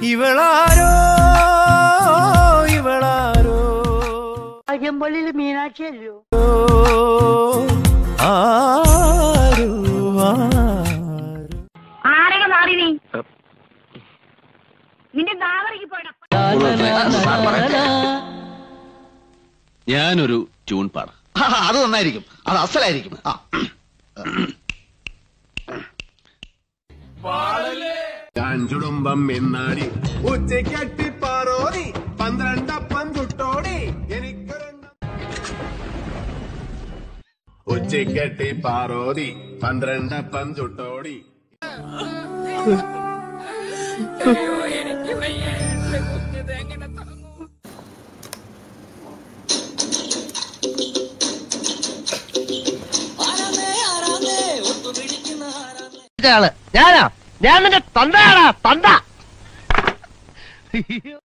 ഇവളാരോ ഇവളാരോ അയ്യമ്പള്ളിയിൽ മീനാക്ഷി അല്ലയോ ആരോ ആരോ ആരൊക്കെ മാറി നീ നിന്റെ നാവറിക്ക് പോയിട ഞാനൊരു ട്യൂൺ പാടാം ആ, അത് നന്നായിരിക്കും അത് അസലായിരിക്കും ആ അഞ്ചുടുമ്പം എന്നാടി ഉച്ചക്കട്ടി പാറോടി പന്ത്രണ്ടപ്പം ചുട്ടോടി എനിക്കൊരെണ്ണം ഉച്ചക്കട്ടി പാറോടി പന്ത്രണ്ടപ്പം ചുട്ടോടി ഞാനാ ഞാൻ നിന്റെ തന്തയാടാ തന്ത